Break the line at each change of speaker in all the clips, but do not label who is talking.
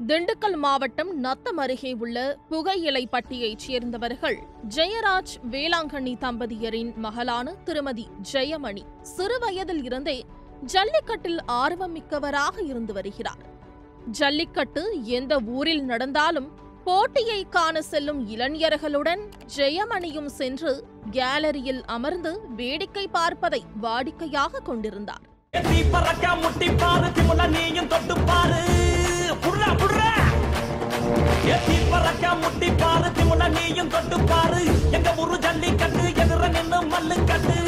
திண்டுக்கல் மாவட்டம் நத்தம் அருகே உள்ள புகையிலைப்பட்டியைச் சேர்ந்தவர்கள் ஜெயராஜ் வேளாங்கண்ணி தம்பதியரின் மகளான திருமதி ஜெயமணி சிறுவயதில் இருந்தே ஜல்லிக்கட்டில் ஆர்வம் மிக்கவராக இருந்து வருகிறார் ஜல்லிக்கட்டு எந்த ஊரில் நடந்தாலும் போட்டியை காண செல்லும் இளைஞர்களுடன் ஜெயமணியும் சென்று கேலரியில் அமர்ந்து வேடிக்கை பார்ப்பதை வாடிக்கையாக கொண்டிருந்தார்
எட்டி பறக்க முட்டி பாரு திமுல நீயும் தொட்டு பாரு புடுறா புடுறா எட்டி பறக்க முட்டி பாரு திமுல நீயும் தொட்டு பாரு எங்க ஊரு ஜல்லிக்கட்டு எதிர நின்னு மல்லு கட்டு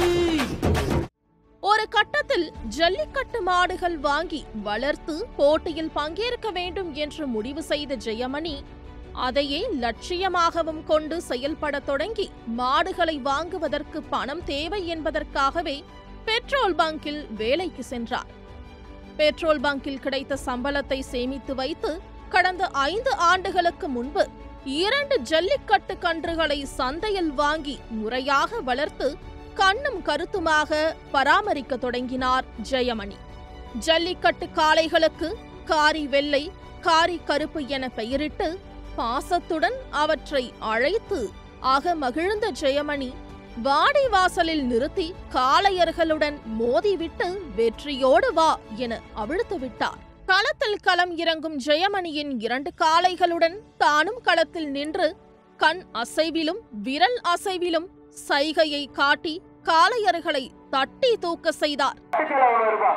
ஒரு கட்டத்தில் ஜல்லிக்கட்டு மாடுகள் வாங்கி வளர்த்து போட்டியில் பங்கேற்க வேண்டும் என்று முடிவு செய்த ஜெயமணி அதையே லட்சியமாகவும் கொண்டு செயல்படத் தொடங்கி மாடுகளை வாங்குவதற்கு பணம் தேவை என்பதற்காகவே பெட்ரோல் பங்கில் வேலைக்கு சென்றார் பெட்ரோல் பங்கில் கிடைத்த சம்பளத்தை சேமித்து வைத்து கடந்த ஐந்து ஆண்டுகளுக்கு முன்பு இரண்டு ஜல்லிக்கட்டு கன்றுகளை சந்தையில் வாங்கி முறையாக வளர்த்து கண்ணும் கருத்துமாக பராமரிக்க தொடங்கினார் ஜெயமணி ஜல்லிக்கட்டு காளைகளுக்கு காரி வெள்ளை காரி கருப்பு என பெயரிட்டு பாசத்துடன் அவற்றை அழைத்து அகமகிழ்ந்த ஜெயமணி வாடி வாசலில் நிறுத்தி காளையர்களுடன் மோதிவிட்டு வெற்றியோடு வா என அவிழ்த்து விட்டார் களத்தில் களம் இறங்கும் ஜெயமணியின் இரண்டு காளைகளுடன் தானும் களத்தில் நின்று கண் அசைவிலும் விரல் அசைவிலும் சைகையை காட்டி காளையர்களை தட்டி தூக்க செய்தார்
கிலோ நூறு ரூபாய்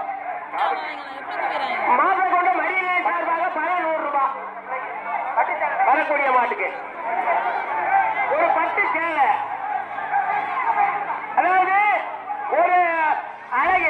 மாசம் கொண்டு மரியலை சார்பாக பணம் நூறு ரூபாய் வரக்கூடிய மாட்டுக்கு ஒரு பட்டு சேலை அதாவது ஒரு அழகு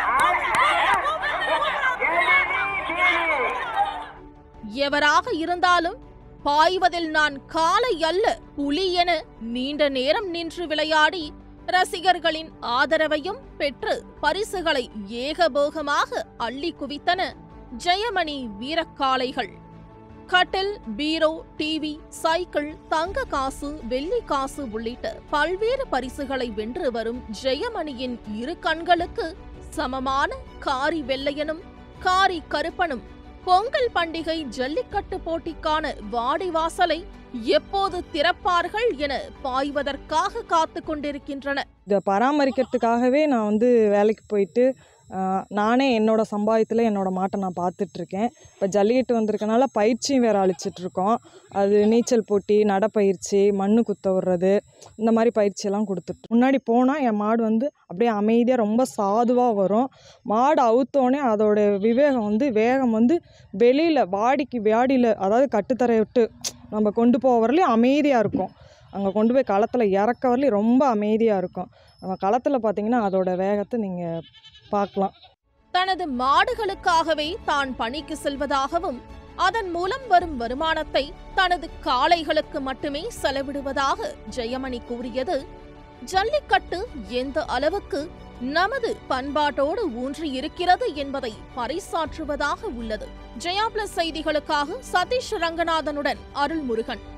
எவராக இருந்தாலும் பாய்வதில் நான் காளை அல்ல புலி என நீண்ட நேரம் நின்று விளையாடி ரசிகர்களின் ஆதரவையும் பெற்று பரிசுகளை ஏகபோகமாக அள்ளி குவித்தன ஜெயமணி வீரக்காளைகள் கட்டில் பீரோ டிவி சைக்கிள் தங்க காசு வெள்ளி காசு உள்ளிட்ட பல்வேறு பரிசுகளை வென்று வரும் ஜெயமணியின் இரு கண்களுக்கு சமமான காரி வெள்ளையனும் காரி கருப்பனும் பொங்கல் பண்டிகை ஜல்லிக்கட்டு போட்டிக்கான வாடி வாசலை எப்போது திறப்பார்கள் என பாய்வதற்காக காத்து கொண்டிருக்கின்றன
இதை பராமரிக்கிறதுக்காகவே நான் வந்து வேலைக்கு போயிட்டு ஆஹ், நானே என்னோட சம்பாதியத்தில் என்னோட மாட்டை நான் பார்த்துட்ருக்கேன் இப்போ ஜல்லிக்கட்டு வந்திருக்கனால பயிற்சியும் வேறு அளிச்சிட்ருக்கோம் அது நீச்சல் போட்டி நடப்பயிற்சி மண்ணு குத்த விடுறது இந்த மாதிரி பயிற்சியெல்லாம் கொடுத்துட்டு முன்னாடி போனால் என் மாடு வந்து அப்படியே அமைதியாக ரொம்ப சாதுவாக வரும் மாடு அவுத்தோடனே அதோட விவேகம் வந்து வேகம் வந்து வெளியில் வாடிக்கு வாடியில் அதாவது கட்டுத்தரை விட்டு நம்ம கொண்டு போக வரலையும் அமைதியாக இருக்கும் அங்கே கொண்டு போய் களத்தில் இறக்க வரலையும் ரொம்ப அமைதியாக இருக்கும் நம்ம களத்தில் பார்த்தீங்கன்னா அதோட வேகத்தை நீங்கள் பார்க்கலாம்
தனது மாடுகளுக்காகவே தான் பணிக்கு செல்வதாகவும் அதன் மூலம் வரும் வருமானத்தை தனது காளைகளுக்கு மட்டுமே செலவிடுவதாக ஜெயமணி கூறியது ஜல்லிக்கட்டு எந்த அளவுக்கு நமது பண்பாட்டோடு ஊன்றி இருக்கிறது என்பதை பறைசாற்றுவதாக உள்ளது ஜெயா பிளஸ் செய்திகளுக்காக சதீஷ் ரங்கநாதனுடன் அருள்முருகன்